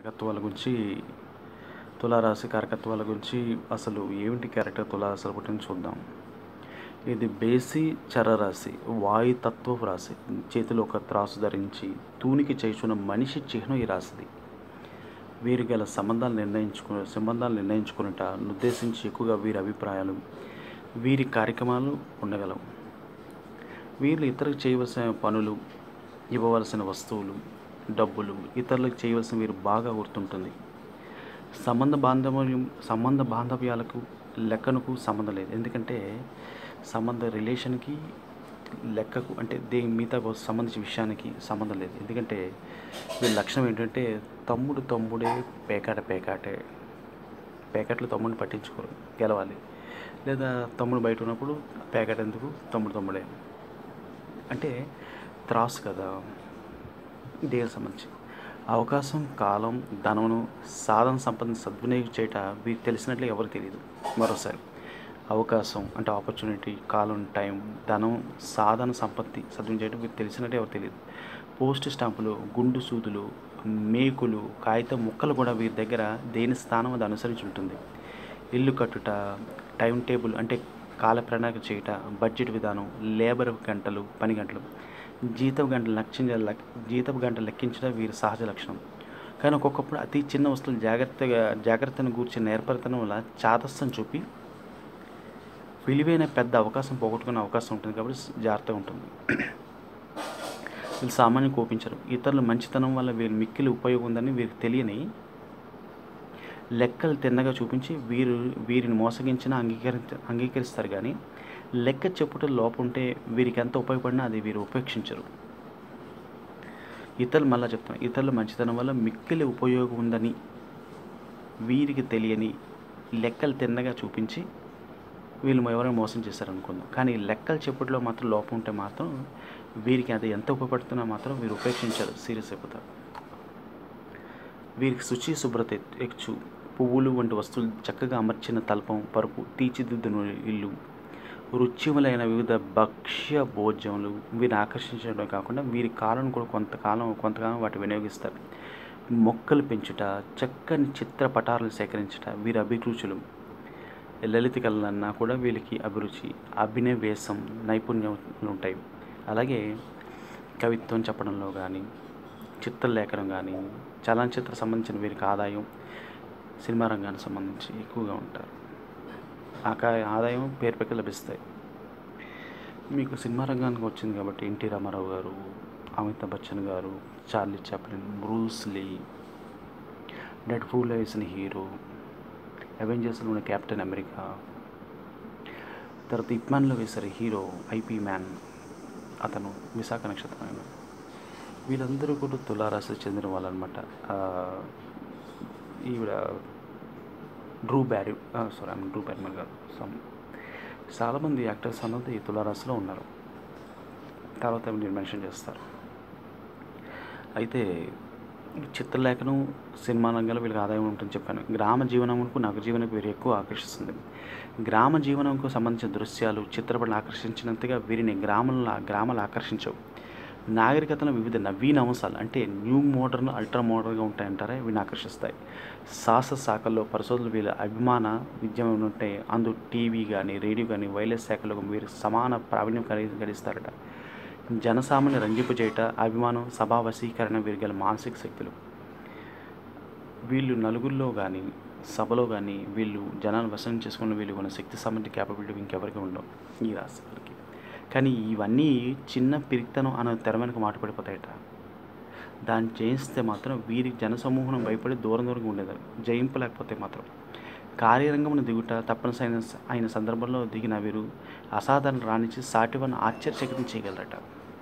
కారకత్వాల గురించి తులారాశి కారకత్వాల గురించి అసలు ఏమిటి క్యారెక్టర్ తులారాశుల పుట్టిన చూద్దాం ఇది బేసి చరరాశి వాయుతత్వపు రాశి చేతిలో ఒక త్రాసు ధరించి తూనికి చేయుచున్న మనిషి చిహ్నం ఈ రాశిది వీరు గల సంబంధాలు నిర్ణయించుకుని సంబంధాలు నిర్ణయించుకున్నట ఉద్దేశించి ఎక్కువగా వీరి అభిప్రాయాలు వీరి కార్యక్రమాలు ఉండగలవు వీళ్ళు ఇతరులకు చేయవలసిన పనులు ఇవ్వవలసిన వస్తువులు డబ్బులు ఇతరులకు చేయవలసిన వీరు బాగా గుర్తుంటుంది సంబంధ బాంధవ్యం సంబంధ బాంధవ్యాలకు లెక్కనకు సంబంధం లేదు ఎందుకంటే సంబంధ రిలేషన్కి లెక్కకు అంటే దేని మిగతా సంబంధించిన విషయానికి సంబంధం లేదు ఎందుకంటే వీళ్ళ లక్షణం ఏంటంటే తమ్ముడు తమ్ముడే పేకాట పేకాటే పేకాట్లు తమ్ముడిని పట్టించుకోరు గెలవాలి లేదా తమ్ముడు బయట ఉన్నప్పుడు పేకాట ఎందుకు తమ్ముడు తమ్ముడే అంటే త్రాసు కదా దేనికి సంబంధించి అవకాశం కాలం ధనమును సాధన సంపదను సద్వినియోగం చేయట వీరికి తెలిసినట్లు ఎవరు తెలియదు మరోసారి అవకాశం అంటే ఆపర్చునిటీ కాలం టైం ధనం సాధన సంపత్తి సద్వినియోగం చేయడం వీరికి తెలిసినట్టు ఎవరు తెలియదు పోస్ట్ స్టాంపులు గుండు సూదులు మేకులు కాగితం ముక్కలు కూడా వీరి దగ్గర దేని స్థానం అది అనుసరించి ఉంటుంది ఇల్లు కట్టుట టైం టేబుల్ అంటే కాల ప్రణాళిక చేయట బడ్జెట్ విధానం లేబర్ గంటలు పని గంటలు జీతం గంటలు లక్షించ జీతపు గంటలు లెక్కించడం వీరి సహజ లక్షణం కానీ ఒక్కొక్కప్పుడు అతి చిన్న వస్తువులు జాగ్రత్తగా జాగ్రత్తను గూర్చి నేర్పడతనం వల్ల చాతస్సం చూపి విలువైన పెద్ద అవకాశం పోగొట్టుకునే అవకాశం ఉంటుంది కాబట్టి జాగ్రత్తగా ఉంటుంది వీళ్ళు సామాన్యం కోపించరు ఇతరుల మంచితనం వల్ల వీరి మిక్కిలి ఉపయోగం ఉందని వీరికి తెలియని లెక్కలు తిన్నగా చూపించి వీరు వీరిని మోసగించిన అంగీకరి అంగీకరిస్తారు కానీ లెక్క చెప్పుట లోపం ఉంటే వీరికి ఎంత ఉపయోగపడినా అది వీరు ఉపేక్షించరు ఇతరులు మళ్ళీ చెప్తాను ఇతరుల మంచితనం వల్ల మిక్కిలి ఉపయోగం ఉందని వీరికి తెలియని లెక్కలు తిన్నగా చూపించి వీళ్ళు ఎవరైనా మోసం చేశారనుకుందాం కానీ లెక్కలు చెప్పుట్లో మాత్రం లోపం ఉంటే మాత్రం వీరికి అది ఎంత ఉపయోగపడుతున్నా మాత్రం వీరు ఉపేక్షించారు సీరియస్ అయిపోతారు వీరికి శుచి శుభ్రత ఎక్కుచు పువ్వులు వంటి వస్తువులు చక్కగా అమర్చిన తల్పం పరుపు తీర్చిదిద్దిన ఇల్లు రుచిములైన వివిధ భక్ష్య భోజ్యములు వీరిని ఆకర్షించడమే కాకుండా వీరి కాలం కూడా కొంతకాలం కొంతకాలం వాటి వినియోగిస్తారు మొక్కలు పెంచుట చక్కని చిత్రపటాలను సేకరించుట వీరి అభిరుచులు లలిత కళలన్నా కూడా వీళ్ళకి అభిరుచి అభినయ వేషం నైపుణ్యాలు ఉంటాయి అలాగే కవిత్వం చెప్పడంలో కానీ చిత్రలేఖనం కానీ చలనచిత్ర సంబంధించిన వీరికి ఆదాయం సినిమా రంగానికి సంబంధించి ఎక్కువగా ఉంటారు ఆ ఆదాయం పేరు పెక్క లభిస్తాయి మీకు సినిమా రంగానికి వచ్చింది కాబట్టి ఎన్టీ రామారావు గారు అమితాబ్ బచ్చన్ గారు చార్లీ చాప్లిన్ బ్రూస్లీ డెడ్ ఫూల్లో వేసిన హీరో అవెంజర్స్లో ఉన్న కెప్టెన్ అమెరికా తర్వాత ఇప్మాన్లో వేశారు హీరో ఐపీ మ్యాన్ అతను విశాఖ నక్షత్రం ఆయన వీళ్ళందరూ కూడా తులారాశి చెందిన వాళ్ళు అనమాట ఈవిడ Drew Barry sorry I'm Drew Barrymore గారు సమ్ చాలామంది యాక్టర్స్ అన్నది తులారాశిలో ఉన్నారు తర్వాత మీరు మెన్షన్ చేస్తారు అయితే చిత్రలేఖనం సినిమా రంగంలో వీళ్ళకి ఆదాయం ఉంటుందని చెప్పాను గ్రామ జీవనంకు నగర జీవనకు వీరు ఎక్కువ ఆకర్షిస్తుంది గ్రామ జీవనంకు సంబంధించిన దృశ్యాలు చిత్రపటాలు ఆకర్షించినంతగా వీరిని గ్రామంలో గ్రామాలు ఆకర్షించవు నాగరికతలో వివిధ నవీన అంశాలు అంటే న్యూ మోడర్న్ అల్ట్రా మోడర్న్గా ఉంటాయంటారా వీటిని ఆకర్షిస్తాయి శాస్త్ర శాఖల్లో పరిశోధనలు వీళ్ళ అభిమాన విద్య ఉంటే అందు టీవీ కానీ రేడియో కానీ వైర్లెస్ శాఖలో వీరు సమాన ప్రావీణ్యం కలిగి గడిస్తారట జనసామాన్య రంజింపు చేయట అభిమానం సభా వశీకరణ వీరు గల మానసిక శక్తులు వీళ్ళు నలుగురిలో కానీ సభలో కానీ వీళ్ళు జనాన్ని వశం చేసుకున్న వీళ్ళు ఉన్న శక్తి సంబంధించి క్యాపబిలిటీ ఇంకెవరికి ఉండవు ఈ రాశి వాళ్ళకి కానీ ఇవన్నీ చిన్న పిరిక్తనం అనే తెర వెనక మాట పడిపోతాయట దాన్ని జయిస్తే మాత్రం వీరి జనసమూహం భయపడి దూరం దూరంగా ఉండేది జయింపలేకపోతే మాత్రం కార్యరంగమును దిగుట తప్పనిసరి అయిన సందర్భంలో దిగిన వీరు అసాధారణ రాణించి సాటివన్న ఆశ్చర్యచకితం చేయగలరట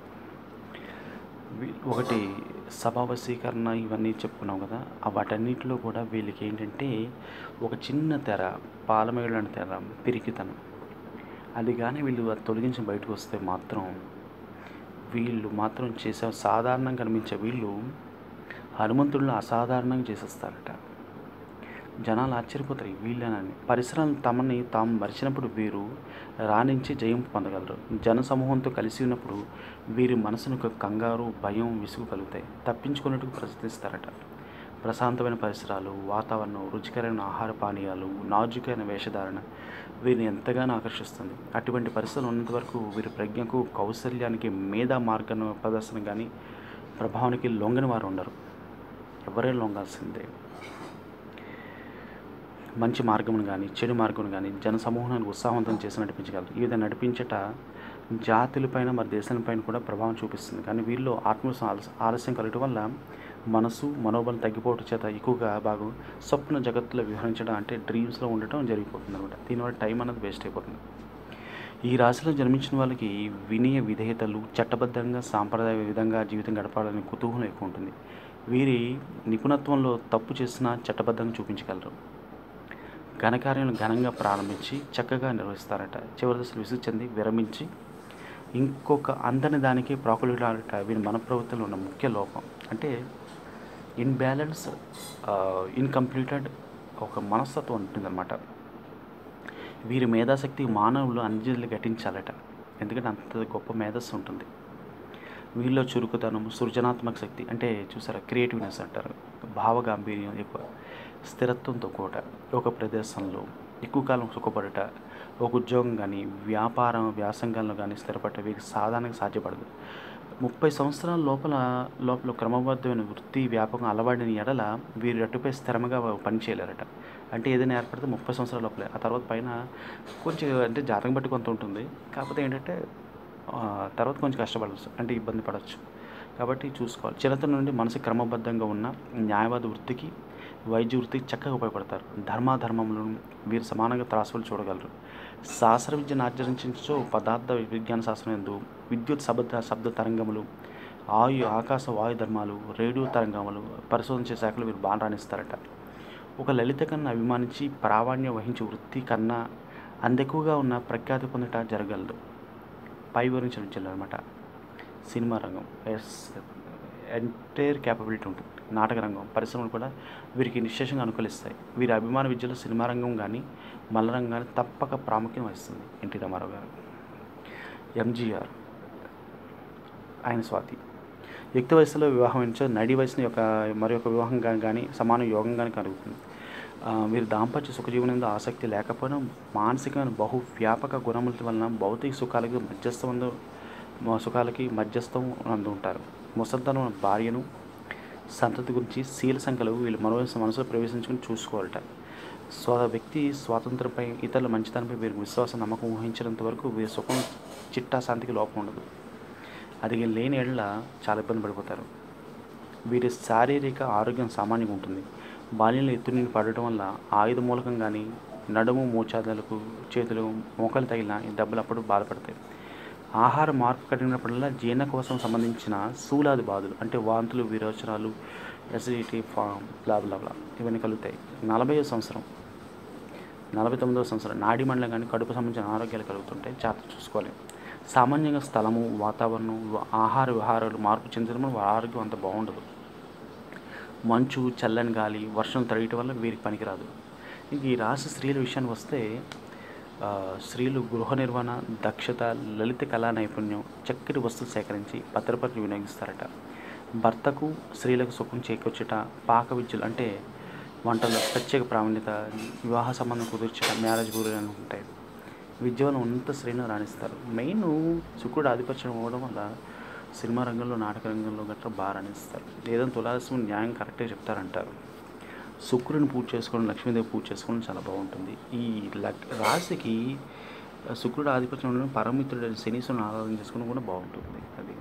ఒకటి సభావశీకరణ ఇవన్నీ చెప్పుకున్నాం కదా వాటన్నిటిలో కూడా వీళ్ళకి ఏంటంటే ఒక చిన్న తెర పాలమేళ్ళని తెర పిరికితనం అది కానీ వీళ్ళు తొలగించి బయటకు వస్తే మాత్రం వీళ్ళు మాత్రం చేసే సాధారణంగా కనిపించే వీళ్ళు హనుమంతుడిని అసాధారణంగా చేసేస్తారట జనాలు ఆశ్చర్యపోతారు వీళ్ళని పరిసరాలను తమని తాము మరిచినప్పుడు వీరు రాణించి జయం పొందగలరు జన సమూహంతో కలిసి ఉన్నప్పుడు వీరి మనసును ఒక కంగారు భయం విసుగు కలుగుతాయి తప్పించుకున్నట్టుకు ప్రయత్నిస్తారట ప్రశాంతమైన పరిసరాలు వాతావరణం రుచికరమైన ఆహార పానీయాలు నాజుకైన వేషధారణ వీరిని ఎంతగానో ఆకర్షిస్తుంది అటువంటి పరిస్థితులు ఉన్నంత వరకు వీరి ప్రజ్ఞకు కౌశల్యానికి మేధా మార్గ ప్రదర్శన కానీ ప్రభావానికి లొంగని వారు ఉండరు ఎవరైనా లొంగాల్సిందే మంచి మార్గమును కానీ చెడు మార్గం కానీ జన సమూహాన్ని ఉత్సాహవంతం చేసి నడిపించగలరు ఈ విధంగా నడిపించట జాతులపైన మరి దేశాలపైన కూడా ప్రభావం చూపిస్తుంది కానీ వీళ్ళు ఆత్మ ఆలస్యం కలగడం వల్ల మనసు మనోబలం తగ్గిపోవడం చేత ఎక్కువగా భాగం స్వప్న జగత్తులో వివరించడం అంటే డ్రీమ్స్లో ఉండటం జరిగిపోతుంది అనమాట దీనివల్ల టైం అనేది వేస్ట్ అయిపోతుంది ఈ రాశిలో జన్మించిన వాళ్ళకి వినయ విధేయతలు చట్టబద్ధంగా సాంప్రదాయ విధంగా జీవితం గడపాలని కుతూహలం ఎక్కువ ఉంటుంది వీరి నిపుణత్వంలో తప్పు చేసినా చట్టబద్ధంగా చూపించగలరు ఘనకార్యాలను ఘనంగా ప్రారంభించి చక్కగా నిర్వహిస్తారట చివరి దశలు విసుగు చెంది విరమించి ఇంకొక అందని దానికి ప్రాకులాడట వీరి మన ప్రవృత్తిలో ఉన్న ముఖ్య లోపం అంటే ఇన్బ్యాలెన్స్ ఇన్కంప్లీటెడ్ ఒక మనస్తత్వం ఉంటుందన్నమాట వీరి మేధాశక్తి మానవులు అంజలి ఘటించాలట ఎందుకంటే అంత గొప్ప మేధస్సు ఉంటుంది వీళ్ళలో చురుకుతనం సృజనాత్మక శక్తి అంటే చూసారా క్రియేటివ్నెస్ అంటారు భావగాంభీర్యం ఎక్కువ స్థిరత్వంతో కూడా ఒక ప్రదేశంలో ఎక్కువ కాలం సుఖపడట ఒక ఉద్యోగం కానీ వ్యాపారం వ్యాసంగంలో కానీ స్థిరపడట వీరికి సాధారణంగా సాధ్యపడదు ముప్పై సంవత్సరాల లోపల లోపల క్రమబద్ధమైన వృత్తి వ్యాపకం అలవాడిన ఎడల వీరి అటుపై స్థిరంగా పనిచేయలేరట అంటే ఏదైనా ఏర్పడితే ముప్పై సంవత్సరాల లోపలే ఆ తర్వాత పైన కొంచెం అంటే జాతకం బట్టి కొంత ఉంటుంది కాకపోతే ఏంటంటే ఆ, తర్వాత కొంచెం కష్టపడవచ్చు అంటే ఇబ్బంది పడవచ్చు కాబట్టి చూసుకోవాలి చిన్నతనం నుండి మనసు క్రమబద్ధంగా ఉన్న న్యాయవాద వృత్తికి వైద్య వృత్తికి చక్కగా ఉపయోగపడతారు ధర్మాధర్మములను వీరు సమానంగా త్రాసులు చూడగలరు శాస్త్ర విద్యను ఆచరించో పదార్థ విజ్ఞాన శాస్త్రం ఎందు విద్యుత్ శబ్ద శబ్ద తరంగములు ఆయు ఆకాశ వాయు ధర్మాలు రేడియో తరంగములు పరిశోధించే శాఖలు వీరు బాగా రాణిస్తారట ఒక లలిత కన్నా అభిమానించి ప్రావీణ్యం వహించే వృత్తి కన్నా అందెక్కువగా ఉన్న ప్రఖ్యాతి పొందట జరగలదు పై వివరించిన విద్యలు అనమాట సినిమా రంగం ఎస్ ఎంటైర్ క్యాపబిలిటీ ఉంటుంది నాటక రంగం పరిశ్రమలు కూడా వీరికి నిశ్శేషంగా అనుకూలిస్తాయి వీరి అభిమాన విద్యలో సినిమా రంగం కానీ మల్ల రంగం కానీ తప్పక ప్రాముఖ్యం వహిస్తుంది ఎన్టీ రామారావు గారు ఎంజీఆర్ ఆయన స్వాతి యుక్త వయసులో వివాహం ఎంచో నడి వయసున యొక్క మరి ఒక వివాహం కానీ కానీ సమాన యోగం కానీ కలుగుతుంది ఆ, వీరు దాంపత్య సుఖజీవనంలో ఆసక్తి లేకపోయినా మానసికమైన బహు వ్యాపక గుణముల వలన భౌతిక సుఖాలకి మధ్యస్థం సుఖాలకి మధ్యస్థం అందు ఉంటారు ముసల్తనం భార్యను సంతతి గురించి శీల సంఖ్యలు వీళ్ళు మరో మనసులో ప్రవేశించుకుని చూసుకోవాలట స్వ వ్యక్తి స్వాతంత్రంపై ఇతరుల మంచితనంపై వీరికి విశ్వాసం నమ్మకం ఊహించినంత వరకు వీరి సుఖం చిట్టా శాంతికి లోపం ఉండదు అది లేని ఏళ్ళ చాలా ఇబ్బంది పడిపోతారు వీరి శారీరక ఆరోగ్యం సామాన్యంగా ఉంటుంది బాల్యంలో ఎత్తు నుండి పడటం వల్ల ఆయుధ మూలకం కానీ నడుము మోచాదలకు చేతులు మోకాలు తగిలిన ఈ దెబ్బలు అప్పుడు బాధపడతాయి ఆహార మార్పు కలిగినప్పుడల్లా జీర్ణకోశం సంబంధించిన శూలాది బాధలు అంటే వాంతులు విరోచనాలు ఎసిడిటీ ఫామ్ బ్లాబ్లాబ్లా ఇవన్నీ కలుగుతాయి నలభై సంవత్సరం నలభై తొమ్మిదవ సంవత్సరం నాడి మండలం కానీ కడుపు సంబంధించిన ఆరోగ్యాలు కలుగుతుంటాయి జాగ్రత్త చూసుకోవాలి సామాన్యంగా స్థలము వాతావరణం ఆహార విహారాలు మార్పు చెందడం వల్ల వారి ఆరోగ్యం అంత బాగుండదు మంచు చల్లని గాలి వర్షం తడియటం వల్ల వీరికి పనికిరాదు ఇంక ఈ రాశి స్త్రీల విషయానికి వస్తే ఆ, స్త్రీలు గృహ నిర్వహణ దక్షత లలిత కళా నైపుణ్యం చక్కటి వస్తువులు సేకరించి భద్రపరిచి వినియోగిస్తారట భర్తకు స్త్రీలకు సుఖం చేకూర్చుట పాక విద్యలు అంటే వంటలో ప్రత్యేక ప్రావీణ్యత వివాహ సంబంధం కుదుర్చట మ్యారేజ్ గురి ఉంటాయి విద్య వల్ల ఉన్నత శ్రేణిలో రాణిస్తారు మెయిన్ శుక్రుడు ఆధిపత్యం అవ్వడం వల్ల సినిమా రంగంలో నాటక రంగంలో గట్రా బాగా రాణిస్తారు ఏదైనా తులాసం న్యాయం కరెక్ట్గా చెప్తారంటారు శుక్రుని పూజ చేసుకోవడం లక్ష్మీదేవి పూజ చేసుకోవడం చాలా బాగుంటుంది ఈ లక్ రాశికి శుక్రుడు ఆధిపత్యం ఉండడం పరమిత్రుడు శనీశ్వరుని ఆరాధన చేసుకోవడం కూడా బాగుంటుంది అది